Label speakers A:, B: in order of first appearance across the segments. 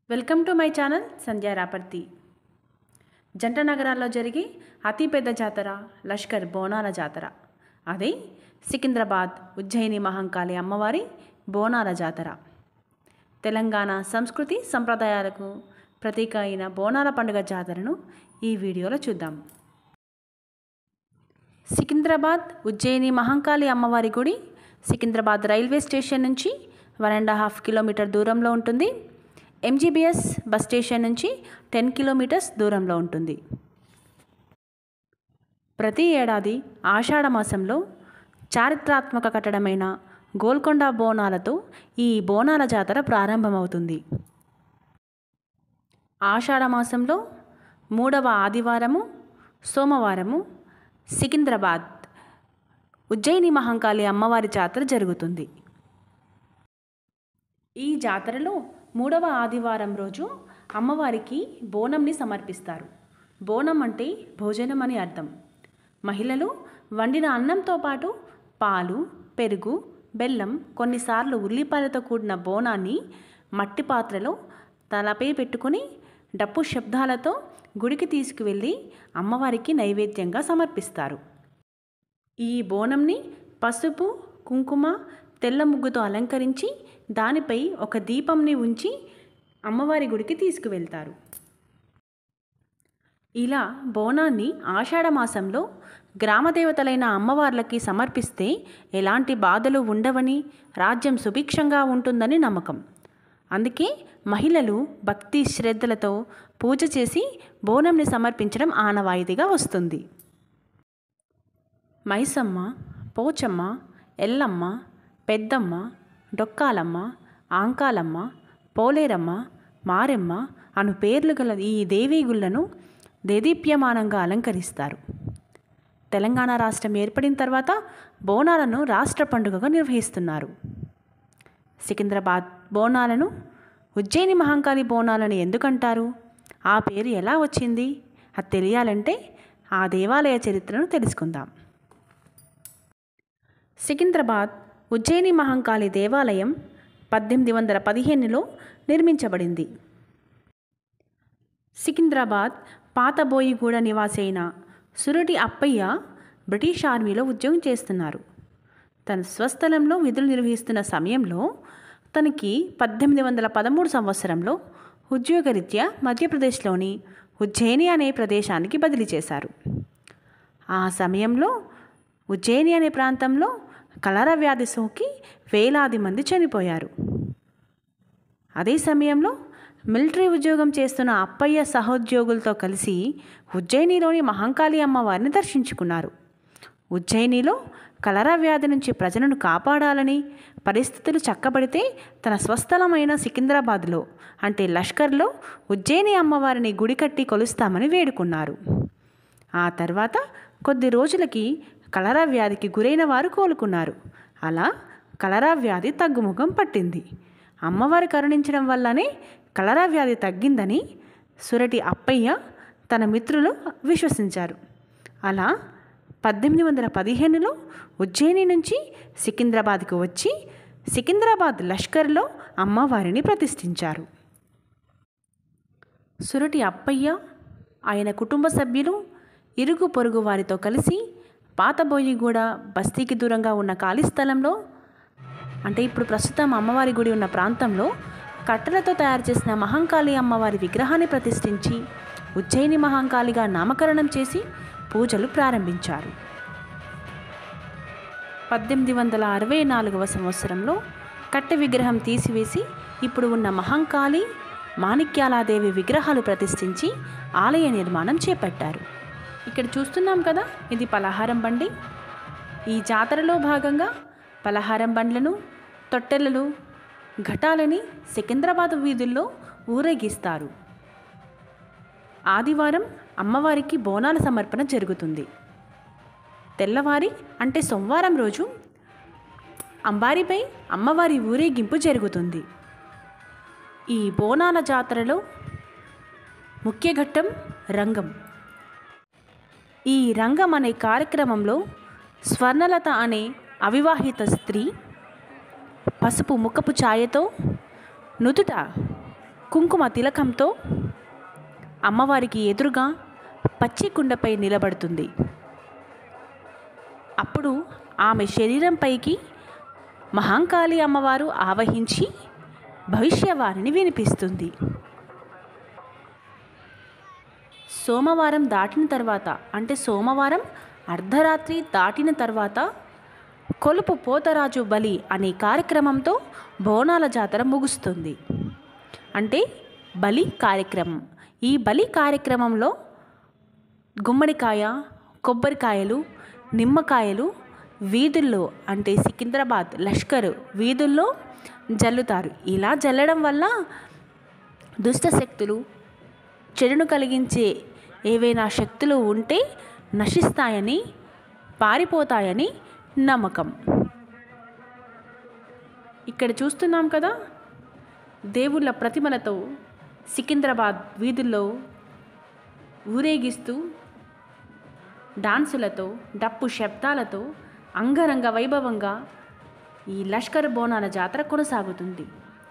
A: welcome to my channel Sandhya Raparthi జంట నగరాల్లో జరిగే అతిపెద్ద జాతర లష్కర్ బోనాల జాతర అదే సికింద్రాబాద్ ఉజ్జయిని మహంకాళి అమ్మవారి బోనాల జాతర తెలంగాణ సంస్కృతి సంప్రదాయాలకు ప్రతీక అయిన బోనాల పండుగ జాతరను ఈ వీడియోలో చూద్దాం సికింద్రాబాద్ ఉజ్జయిని మహంకాళి అమ్మవారి గుడి సికింద్రాబాద్ రైల్వే స్టేషన్ నుంచి వన్ అండ్ హాఫ్ కిలోమీటర్ దూరంలో ఉంటుంది ఎంజీబీఎస్ బస్ స్టేషన్ నుంచి టెన్ కిలోమీటర్స్ దూరంలో ఉంటుంది ప్రతి ఏడాది ఆషాఢ మాసంలో చారిత్రాత్మక కట్టడమైన గోల్కొండ బోనాలతో ఈ బోనాల జాతర ప్రారంభమవుతుంది ఆషాఢ మాసంలో మూడవ ఆదివారము సోమవారము సికింద్రాబాద్ ఉజ్జయిని మహంకాళి అమ్మవారి జాతర జరుగుతుంది ఈ జాతరలో మూడవ ఆదివారం రోజు అమ్మవారికి బోనంని సమర్పిస్తారు బోనం అంటే భోజనం అని అర్థం మహిళలు వండిన అన్నంతో పాటు పాలు పెరుగు బెల్లం కొన్నిసార్లు ఉల్లిపాయలతో కూడిన బోనాన్ని మట్టి పాత్రలో తలపై పెట్టుకొని డప్పు శబ్దాలతో గుడికి తీసుకువెళ్ళి అమ్మవారికి నైవేద్యంగా సమర్పిస్తారు ఈ బోనంని పసుపు కుంకుమ తెల్ల ముగ్గుతో అలంకరించి దానిపై ఒక దీపంని ఉంచి అమ్మవారి గుడికి తీసుకువెళ్తారు ఇలా బోనాన్ని ఆషాఢ మాసంలో గ్రామదేవతలైన అమ్మవార్లకి సమర్పిస్తే ఎలాంటి బాధలు ఉండవని రాజ్యం సుభిక్షంగా ఉంటుందని నమ్మకం అందుకే మహిళలు భక్తి శ్రద్ధలతో పూజ చేసి బోనంని సమర్పించడం ఆనవాయితీగా వస్తుంది మైసమ్మ పోచమ్మ ఎల్లమ్మ పెద్దమ్మ డొక్కాలమ్మ ఆంకాలమ్మ పోలేరమ్మ మారెమ్మ అను పేర్లు గల ఈ దేవీగుళ్లను దేదీప్యమానంగా అలంకరిస్తారు తెలంగాణ రాష్ట్రం ఏర్పడిన తర్వాత బోనాలను రాష్ట్ర పండుగగా నిర్వహిస్తున్నారు సికింద్రాబాద్ బోనాలను ఉజ్జయిని మహంకాళి బోనాలను ఎందుకంటారు ఆ పేరు ఎలా వచ్చింది అది తెలియాలంటే ఆ దేవాలయ చరిత్రను తెలుసుకుందాం సికింద్రాబాద్ ఉజ్జయిని మహంకాళి దేవాలయం పద్దెనిమిది వందల పదిహేనులో నిర్మించబడింది సికింద్రాబాద్ పాతబోయిగూడ నివాసి అయిన సురటి అప్పయ్య బ్రిటిష్ ఆర్మీలో ఉద్యోగం చేస్తున్నారు తన స్వస్థలంలో విధులు నిర్వహిస్తున్న సమయంలో తనకి పద్దెనిమిది వందల పదమూడు సంవత్సరంలో ఉద్యోగరీత్యా మధ్యప్రదేశ్లోని ఉజ్జయిని అనే ప్రదేశానికి బదిలీ చేశారు ఆ సమయంలో ఉజ్జయిని అనే ప్రాంతంలో కలరా వ్యాధి సోకి వేలాది మంది చనిపోయారు అదే సమయంలో మిలిటరీ ఉద్యోగం చేస్తున్న అప్పయ్య సహోద్యోగులతో కలిసి ఉజ్జయినిలోని మహంకాళి అమ్మవారిని దర్శించుకున్నారు ఉజ్జయినిలో కలరా వ్యాధి నుంచి ప్రజలను కాపాడాలని పరిస్థితులు చక్కబడితే తన స్వస్థలమైన సికింద్రాబాద్లో అంటే లష్కర్లో ఉజ్జయిని అమ్మవారిని గుడి కట్టి కొలుస్తామని వేడుకున్నారు ఆ తర్వాత కొద్ది రోజులకి కలరా వ్యాధికి గురైన వారు కోలుకున్నారు అలా కలరా వ్యాధి తగ్గుముఖం పట్టింది అమ్మవారు కరుణించడం వల్లనే కలరా వ్యాధి తగ్గిందని సురటి అప్పయ్య తన మిత్రులు విశ్వసించారు అలా పద్దెనిమిది వందల పదిహేనులో ఉజ్జయిని నుంచి సికింద్రాబాద్కు వచ్చి సికింద్రాబాద్ లష్కర్లో అమ్మవారిని ప్రతిష్ఠించారు సురటి అప్పయ్య ఆయన కుటుంబ సభ్యులు ఇరుగు పొరుగు వారితో కలిసి పాతబోయిగూడ బస్తీకి దూరంగా ఉన్న ఖాళీ స్థలంలో అంటే ఇప్పుడు ప్రస్తుతం అమ్మవారి గుడి ఉన్న ప్రాంతంలో కట్టెలతో తయారు చేసిన మహంకాళి అమ్మవారి విగ్రహాన్ని ప్రతిష్ఠించి ఉజ్జయిని మహంకాళిగా నామకరణం చేసి పూజలు ప్రారంభించారు పద్దెనిమిది వందల అరవై నాలుగవ సంవత్సరంలో కట్టె విగ్రహం తీసివేసి ఇప్పుడు ఉన్న మహంకాళి మాణిక్యాలాదేవి విగ్రహాలు ప్రతిష్ఠించి ఆలయ నిర్మాణం చేపట్టారు ఇక్కడ చూస్తున్నాం కదా ఇది పలహారం బండి ఈ జాతరలో భాగంగా పలహారం బండ్లను తొట్టెలను ఘటాలని సికింద్రాబాద్ వీధుల్లో ఊరేగిస్తారు ఆదివారం అమ్మవారికి బోనాల సమర్పణ జరుగుతుంది తెల్లవారి అంటే సోమవారం రోజు అంబారిపై అమ్మవారి ఊరేగింపు జరుగుతుంది ఈ బోనాల జాతరలో ముఖ్య ఘట్టం రంగం ఈ రంగం అనే కార్యక్రమంలో స్వర్ణలత అనే అవివాహిత స్త్రీ పసుపు ముఖపు ఛాయతో నుదుట కుంకుమ తిలకంతో అమ్మవారికి ఎదురుగా పచ్చి కుండపై నిలబడుతుంది అప్పుడు ఆమె శరీరంపైకి మహంకాళి అమ్మవారు ఆవహించి భవిష్యవాణిని వినిపిస్తుంది సోమవారం దాటిన తర్వాత అంటే సోమవారం అర్ధరాత్రి దాటిన తర్వాత కొలుపు పోతరాజు బలి అనే కార్యక్రమంతో బోనాల జాతర ముగుస్తుంది అంటే బలి కార్యక్రమం ఈ బలి కార్యక్రమంలో గుమ్మడికాయ కొబ్బరికాయలు నిమ్మకాయలు వీధుల్లో అంటే సికింద్రాబాద్ లష్కర్ వీధుల్లో జల్లుతారు ఇలా జల్లడం వల్ల దుష్ట శక్తులు చెడును కలిగించే ఏవైనా శక్తులు ఉంటే నశిస్తాయని పారిపోతాయని నమ్మకం ఇక్కడ చూస్తున్నాం కదా దేవుళ్ళ ప్రతిమలతో సికింద్రాబాద్ వీధుల్లో ఊరేగిస్తూ డాన్సులతో డప్పు శబ్దాలతో అంగరంగ వైభవంగా ఈ లష్కర్ బోనాల జాతర కొనసాగుతుంది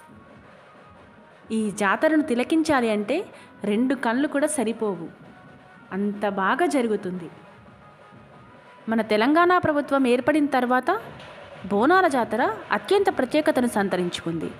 A: ఈ జాతరను తిలకించాలి అంటే రెండు కళ్ళు కూడా సరిపోవు అంత బాగా జరుగుతుంది మన తెలంగాణ ప్రభుత్వం ఏర్పడిన తర్వాత బోనాల జాతర అత్యంత ప్రత్యేకతను సంతరించుకుంది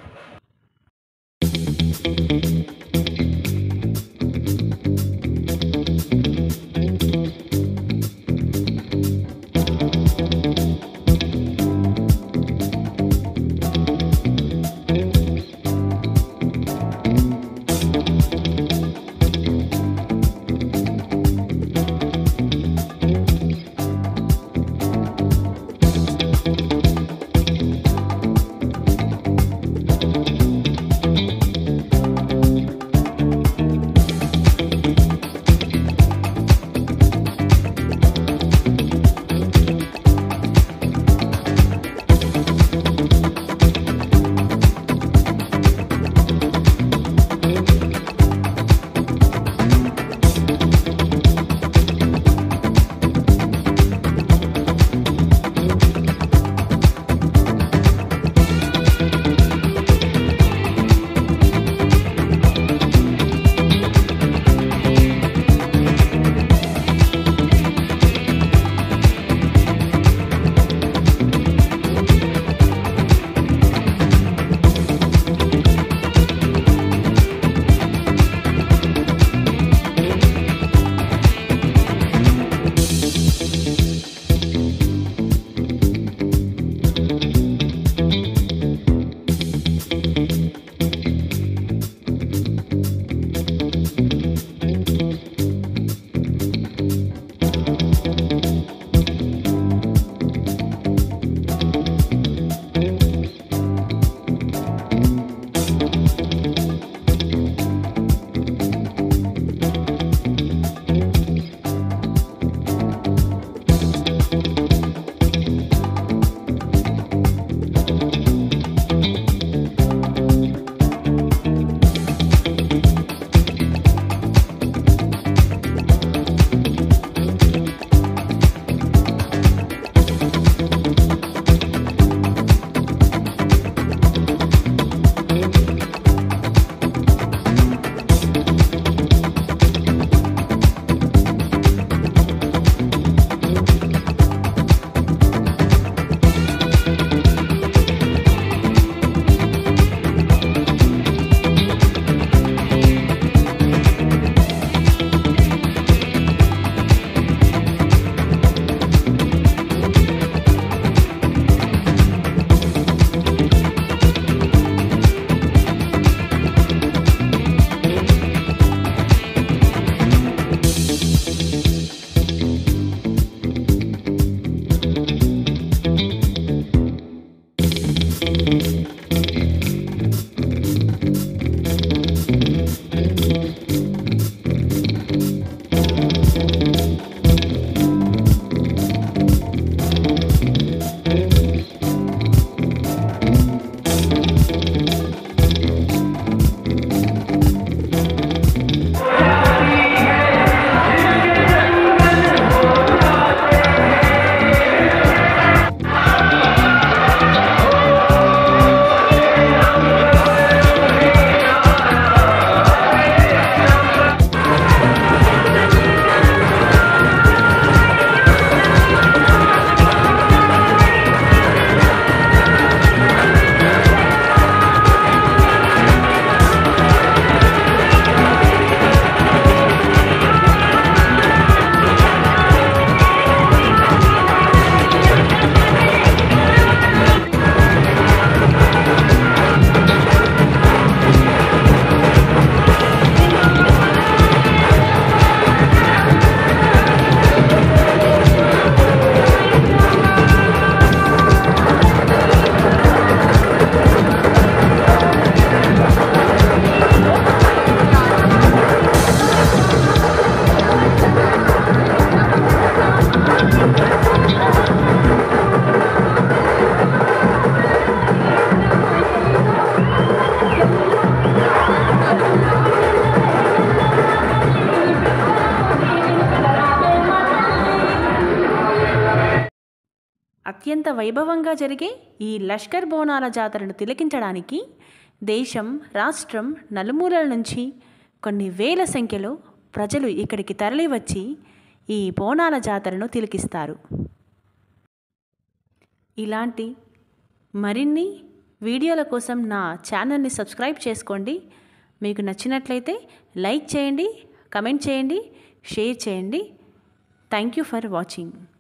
A: అత్యంత వైభవంగా జరిగే ఈ లష్కర్ బోనాల జాతరను తిలకించడానికి దేశం రాష్ట్రం నలుమూలల నుంచి కొన్ని వేల సంఖ్యలో ప్రజలు ఇక్కడికి తరలివచ్చి ఈ బోనాల జాతరను తిలకిస్తారు ఇలాంటి మరిన్ని వీడియోల కోసం నా ఛానల్ని సబ్స్క్రైబ్ చేసుకోండి మీకు నచ్చినట్లయితే లైక్ చేయండి కమెంట్ చేయండి షేర్ చేయండి థ్యాంక్ యూ ఫర్ వాచింగ్